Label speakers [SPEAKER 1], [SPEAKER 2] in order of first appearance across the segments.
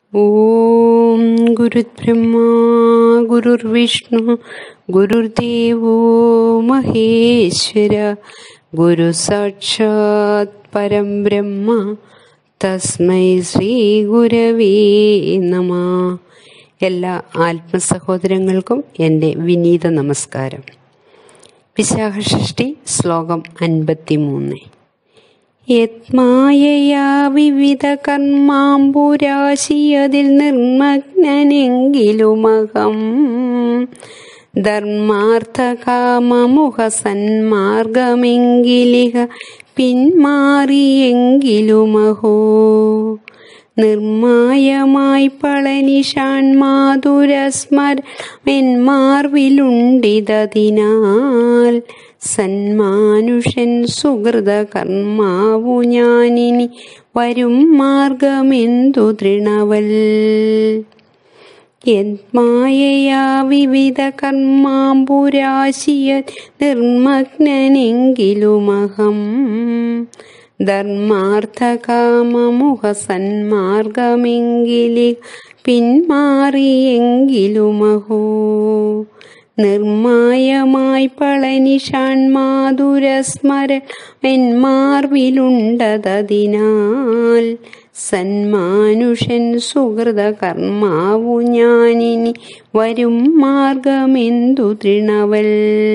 [SPEAKER 1] ഓം ഗുരുബ്രഹ്മ ഗുരുർവിഷ്ണു ഗുരുർദേവോ മഹേശ്വര ഗുരു സാക്ഷാത് പരം ബ്രഹ്മ തസ്മൈ ശ്രീ ഗുരവേ നമ എല്ലാ ആത്മസഹോദരങ്ങൾക്കും എൻ്റെ വിനീത നമസ്കാരം വിശാഖഷ്ടി ശ്ലോകം അൻപത്തിമൂന്ന് യത്മായയാ വിവിധ കർമാമ്പുരാശിയതിൽ നിർമ്മഗ്നനെങ്കിലുമകം ധർമാർത്ഥകാമമുഖ സന്മാർഗമെങ്കിലിഹ പിന്മാറിയെങ്കിലുമഹോ നിർമായമായി പളനിഷാൺമാതുരസ്മരമെന്മാർവിലുണ്ടിതതിനാൽ സന്മാനുഷൻ സുഹൃത കർമാവു ഞാനിനി വരും മാർഗമെന്തു തൃണവൽ യന്മായയാ വിവിധ കർമാമ്പുരാശിയ നിർമ്മഗ്നനെങ്കിലുമഹം ധർമാർത്ഥകാമമുഖ സന്മാർഗമെങ്കിലി പിന്മാറിയെങ്കിലുമഹോ നിർമായമായി പളനിഷാൺമാതുരസ്മര എന്മാർവിലുണ്ടതതിനാൽ സന്മാനുഷൻ സുഹൃത കർമാവു ഞാനിനി വരും മാർഗമെന്തു തൃണവൽ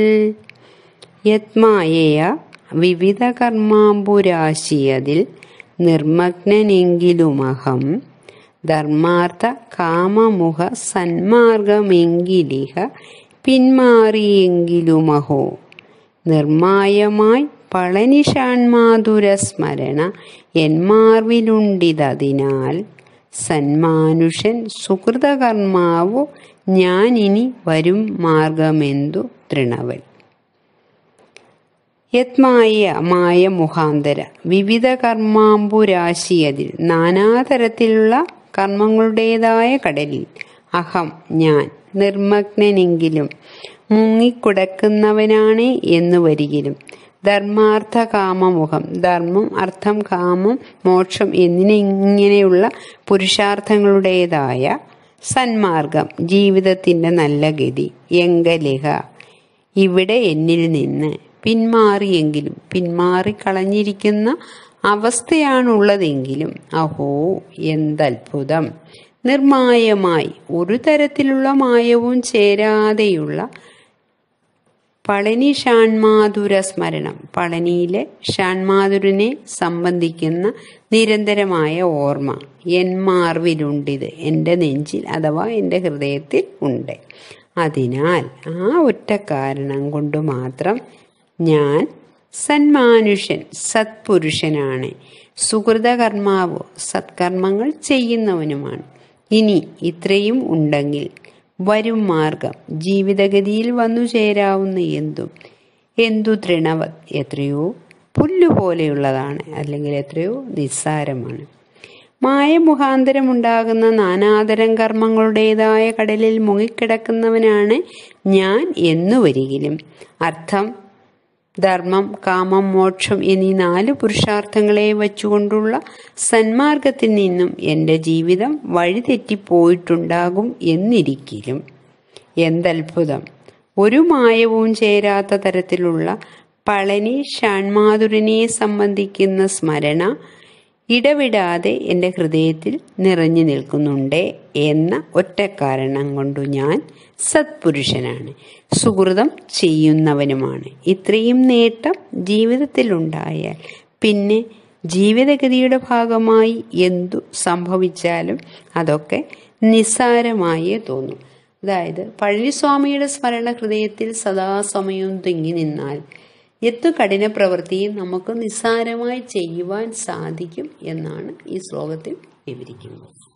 [SPEAKER 1] യത്മായയ വിവിധ കർമാമ്പുരാശിയതിൽ നിർമ്മഗ്നനെങ്കിലുമഹം ധർമാർത്ഥ കാമമുഖ സന്മാർഗമെങ്കിലിഹ പിന്മാറിയെങ്കിലുമഹോ നിർമായമായി പളനിഷാൺമാതുരസ്മരണ എന്മാർവിലുണ്ടിതതിനാൽ സന്മാനുഷൻ സുഹൃതകർമാവു ഞാനിനി വരും മാർഗമെന്തു തൃണവൽ യത്മായ മായ മുഖാന്തര വിവിധ കർമാമ്പുരാശിയതിൽ നാനാതരത്തിലുള്ള കർമ്മങ്ങളുടേതായ കടലിൽ അഹം ഞാൻ നിർമ്മഗ്നനെങ്കിലും മുങ്ങിക്കുടക്കുന്നവനാണ് എന്ന് വരികിലും ധർമാർത്ഥ കാമമുഖം ധർമ്മം അർത്ഥം കാമം മോക്ഷം എന്നിങ്ങനെയുള്ള പുരുഷാർത്ഥങ്ങളുടേതായ സന്മാർഗം ജീവിതത്തിന്റെ നല്ല ഗതി എങ്കലിഹ ഇവിടെ എന്നിൽ നിന്ന് പിന്മാറിയെങ്കിലും പിന്മാറിക്കളഞ്ഞിരിക്കുന്ന അവസ്ഥയാണുള്ളതെങ്കിലും അഹോ എന്തത്ഭുതം നിർമായമായി ഒരു തരത്തിലുള്ള മായവും ചേരാതെയുള്ള പളനി ഷാൺമാധുര സ്മരണം പളനിയിലെ ഷാൺമാധുരനെ സംബന്ധിക്കുന്ന നിരന്തരമായ ഓർമ്മ എന്മാർവിലുണ്ടിത് എൻ്റെ നെഞ്ചിൽ അഥവാ എൻ്റെ ഹൃദയത്തിൽ ഉണ്ട് അതിനാൽ ആ ഒറ്റ കാരണം കൊണ്ട് മാത്രം ഞാൻ സന്മാനുഷ്യൻ സത്പുരുഷനാണ് സുഹൃതകർമാവോ സത്കർമ്മങ്ങൾ ചെയ്യുന്നവനുമാണ് ഇനി ഇത്രയും ഉണ്ടെങ്കിൽ വരും മാർഗം ജീവിതഗതിയിൽ വന്നു ചേരാവുന്ന എന്തും എന്തു തൃണവത് എത്രയോ പുല്ലുപോലെയുള്ളതാണ് അല്ലെങ്കിൽ എത്രയോ നിസ്സാരമാണ് മായ മുഖാന്തരമുണ്ടാകുന്ന നാനാതരം കർമ്മങ്ങളുടേതായ കടലിൽ മുങ്ങിക്കിടക്കുന്നവനാണ് ഞാൻ എന്നു വരികിലും അർത്ഥം ധർമ്മം കാമം മോക്ഷം എന്നീ നാല് പുരുഷാർത്ഥങ്ങളെ വച്ചുകൊണ്ടുള്ള സന്മാർഗത്തിൽ നിന്നും എൻ്റെ ജീവിതം വഴിതെറ്റിപ്പോയിട്ടുണ്ടാകും എന്നിരിക്കലും എന്തത്ഭുതം ഒരു മായവും ചേരാത്ത തരത്തിലുള്ള പളനി ഷാൺമാതുരനെ സംബന്ധിക്കുന്ന സ്മരണ ഇടവിടാതെ എൻ്റെ ഹൃദയത്തിൽ നിറഞ്ഞു നിൽക്കുന്നുണ്ട് എന്ന ഒറ്റ കാരണം കൊണ്ടു ഞാൻ സത്പുരുഷനാണ് സുഹൃതം ചെയ്യുന്നവനുമാണ് ഇത്രയും നേട്ടം ജീവിതത്തിലുണ്ടായാൽ പിന്നെ ജീവിതഗതിയുടെ ഭാഗമായി എന്തു സംഭവിച്ചാലും അതൊക്കെ നിസ്സാരമായേ തോന്നും അതായത് പഴനിസ്വാമിയുടെ സ്മരണ ഹൃദയത്തിൽ സദാസമയവും തിങ്ങി നിന്നാൽ എത്തു കഠിന പ്രവൃത്തിയും നമുക്ക് നിസ്സാരമായി ചെയ്യുവാൻ സാധിക്കും എന്നാണ് ഈ ശ്ലോകത്തിൽ വിവരിക്കുന്നത്